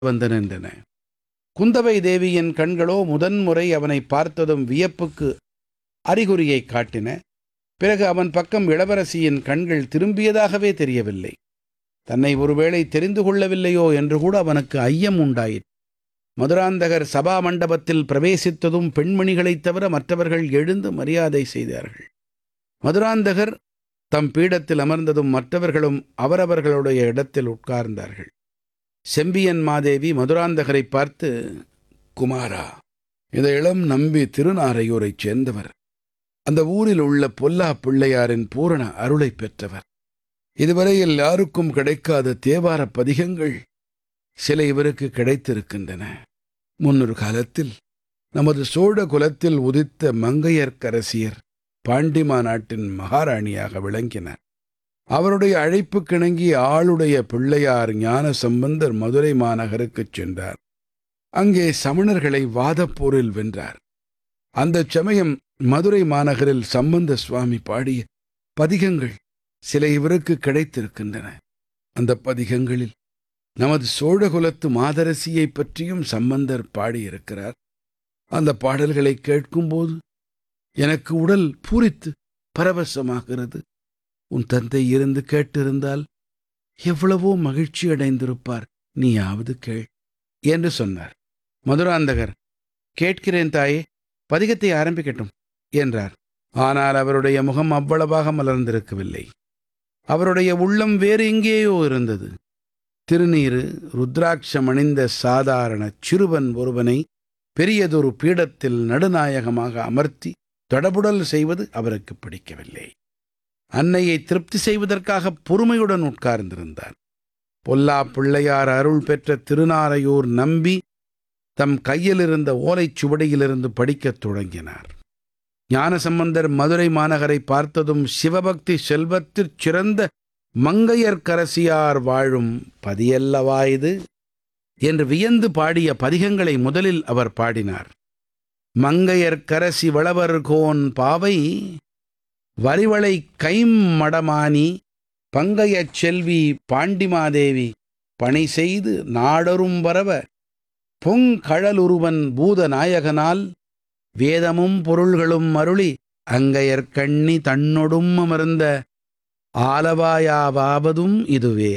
வந்து நின்றன குந்தவை தேவியின் கண்களோ முதன்முறை அவனை பார்த்ததும் வியப்புக்கு அறிகுறியை காட்டின பிறகு அவன் பக்கம் இளவரசியின் கண்கள் திரும்பியதாகவே தெரியவில்லை தன்னை ஒருவேளை தெரிந்து கொள்ளவில்லையோ என்று கூட அவனுக்கு ஐயம் உண்டாயிற்று மதுராந்தகர் சபா மண்டபத்தில் பிரவேசித்ததும் பெண்மணிகளைத் தவிர மற்றவர்கள் எழுந்து மரியாதை செய்தார்கள் மதுராந்தகர் தம் பீடத்தில் அமர்ந்ததும் மற்றவர்களும் அவரவர்களுடைய இடத்தில் உட்கார்ந்தார்கள் செம்பியன் மாதேவி மதுராந்தகரை பார்த்து குமாரா இந்த இளம் நம்பி திருநாரையூரைச் சேர்ந்தவர் அந்த ஊரில் உள்ள பொல்லா பிள்ளையாரின் பூரண அருளைப் பெற்றவர் இதுவரையில் யாருக்கும் கிடைக்காத தேவார பதிகங்கள் சில இவருக்கு கிடைத்திருக்கின்றன முன்னொரு காலத்தில் நமது சோழ குலத்தில் உதித்த மங்கையர்க்கரசியர் பாண்டிமா நாட்டின் மகாராணியாக விளங்கினார் அவருடைய அழைப்புக்கிணங்கி ஆளுடைய பிள்ளையார் ஞான சம்பந்தர் மதுரை மாநகருக்குச் சென்றார் அங்கே சமணர்களை வாதப்போரில் வென்றார் அந்தச் சமயம் மதுரை மாநகரில் சம்பந்த சுவாமி பாடிய பதிகங்கள் சில இவருக்கு கிடைத்திருக்கின்றன அந்த பதிகங்களில் நமது சோழகுலத்து மாதரசியைப் பற்றியும் சம்பந்தர் பாடியிருக்கிறார் அந்த பாடல்களை கேட்கும்போது எனக்கு உடல் பூரித்து பரவசமாகிறது உன் தந்தை இருந்து கேட்டிருந்தால் எவ்வளவோ மகிழ்ச்சி அடைந்திருப்பார் நீயாவது கேள் என்று சொன்னார் மதுராந்தகர் கேட்கிறேன் தாயே பதிகத்தை ஆரம்பிக்கட்டும் என்றார் ஆனால் அவருடைய முகம் அவ்வளவாக மலர்ந்திருக்கவில்லை அவருடைய உள்ளம் வேறு எங்கேயோ இருந்தது திருநீறு ருத்ராட்சம் அணிந்த சாதாரண சிறுவன் ஒருவனை பெரியதொரு பீடத்தில் நடுநாயகமாக அமர்த்தி தொடபுடல் செய்வது அவருக்கு பிடிக்கவில்லை அன்னையை திருப்தி செய்வதற்காக பொறுமையுடன் உட்கார்ந்திருந்தார் பொல்லா பிள்ளையார் அருள் பெற்ற திருநாரையூர் நம்பி தம் கையில் இருந்த ஓலைச் சுவடியிலிருந்து படிக்கத் தொடங்கினார் ஞானசம்பந்தர் மதுரை மாநகரை பார்த்ததும் சிவபக்தி செல்வத்திற் சிறந்த மங்கையர்க்கரசியார் வாழும் பதியல்லவா இது என்று வியந்து பாடிய பதிகங்களை முதலில் அவர் பாடினார் மங்கையர்க்கரசி வளவர்கோன் பாவை வரிவளை கைம் மடமானி பங்கையச் செல்வி பாண்டிமாதேவி பணி செய்து நாடரும் வரவ பொங்கழலுருவன் பூதநாயகனால் வேதமும் பொருள்களும் அருளி அங்கையர்கண்ணி தன்னொடும் அமர்ந்த ஆலவாயாவாவதும் இதுவே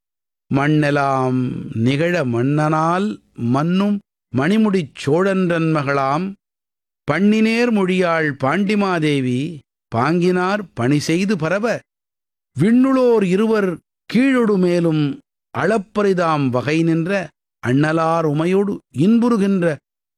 மண்ணெலாம் நிகழ மன்னனால் மன்னும் மணிமுடிச் சோழன்றன் மகளாம் பண்ணினேர் மொழியாள் பாண்டிமாதேவி பாங்கினார் பணி செய்து பரவ விண்ணுளோர் இருவர் கீழொடு மேலும் அளப்பரிதாம் வகை நின்ற அண்ணலார் உமையொடு இன்புறுகின்ற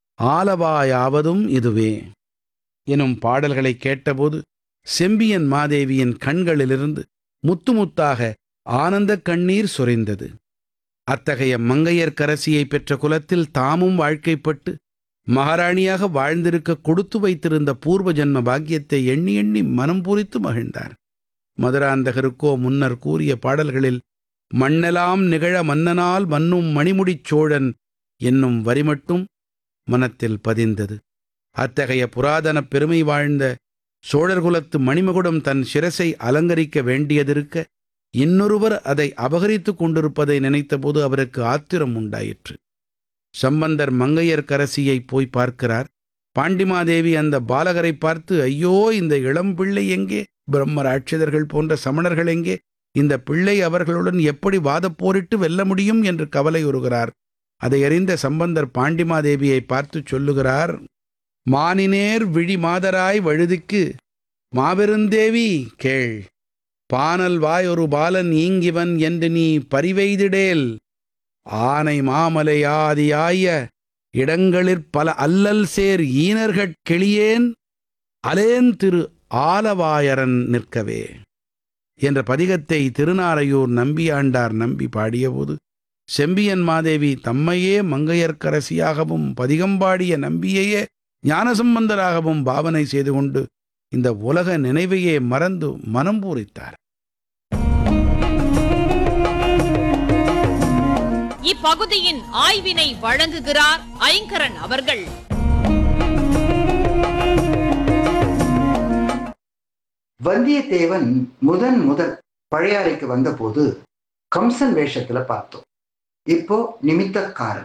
ஆலவாயாவதும் இதுவே எனும் பாடல்களை கேட்டபோது செம்பியன் மாதேவியின் கண்களிலிருந்து முத்து முத்தாக ஆனந்த கண்ணீர் சொரிந்தது அத்தகைய மங்கையர்க்கரசியை பெற்ற குலத்தில் தாமும் வாழ்க்கைப்பட்டு மகாராணியாக வாழ்ந்திருக்க கொடுத்து வைத்திருந்த பூர்வ ஜன்ம பாக்கியத்தை எண்ணி எண்ணி மனம் பூரித்து மகிழ்ந்தார் மதுராந்தகருக்கோ முன்னர் கூறிய பாடல்களில் மண்ணெலாம் நிகழ மன்னனால் மன்னும் மணிமுடிச் சோழன் என்னும் வரி மட்டும் மனத்தில் பதிந்தது அத்தகைய புராதன பெருமை வாழ்ந்த சோழர்குலத்து மணிமகுடம் தன் சிரசை அலங்கரிக்க வேண்டியதிருக்க இன்னொருவர் அதை அபகரித்துக் கொண்டிருப்பதை நினைத்தபோது அவருக்கு ஆத்திரம் உண்டாயிற்று சம்பந்தர் மங்கையர்க்கரசியை போய் பார்க்கிறார் பாண்டிமாதேவி அந்த பாலகரை பார்த்து ஐயோ இந்த இளம் பிள்ளை எங்கே பிரம்ம ராட்சதர்கள் போன்ற சமணர்கள் எங்கே இந்த பிள்ளை அவர்களுடன் எப்படி வாதப்போரிட்டு வெல்ல முடியும் என்று கவலையுறுகிறார் அதை அறிந்த சம்பந்தர் பாண்டிமாதேவியை பார்த்து சொல்லுகிறார் மானினேர் விழி மாதராய் வழுதிக்கு மாபெருந்தேவி கேள் பானல் வாய் ஒரு பாலன் ஈங்கிவன் என்று நீ பரிவெய்திடேல் ஆனை மாமலையாதியாய இடங்களிற் பல அல்லல் சேர் ஈனர்கட் கிளியேன் அலேன் திரு ஆலவாயரன் நிற்கவே என்ற பதிகத்தை திருநாரையூர் நம்பியாண்டார் நம்பி பாடியபோது செம்பியன் மாதேவி தம்மையே மங்கையர்க்கரசியாகவும் பதிகம்பாடிய நம்பியையே ஞானசம்பந்தராகவும் பாவனை செய்து கொண்டு இந்த உலக நினைவையே மறந்து மனம் பூரித்தார் இப்பகுதியின் ஆய்வினை வழங்குகிறார் ஐங்கரன் அவர்கள் வந்தியத்தேவன் முதன் முதல் பழையாறைக்கு வந்தபோது கம்சன் வேஷத்துல பார்த்தோம் இப்போ நிமித்தக்காரன்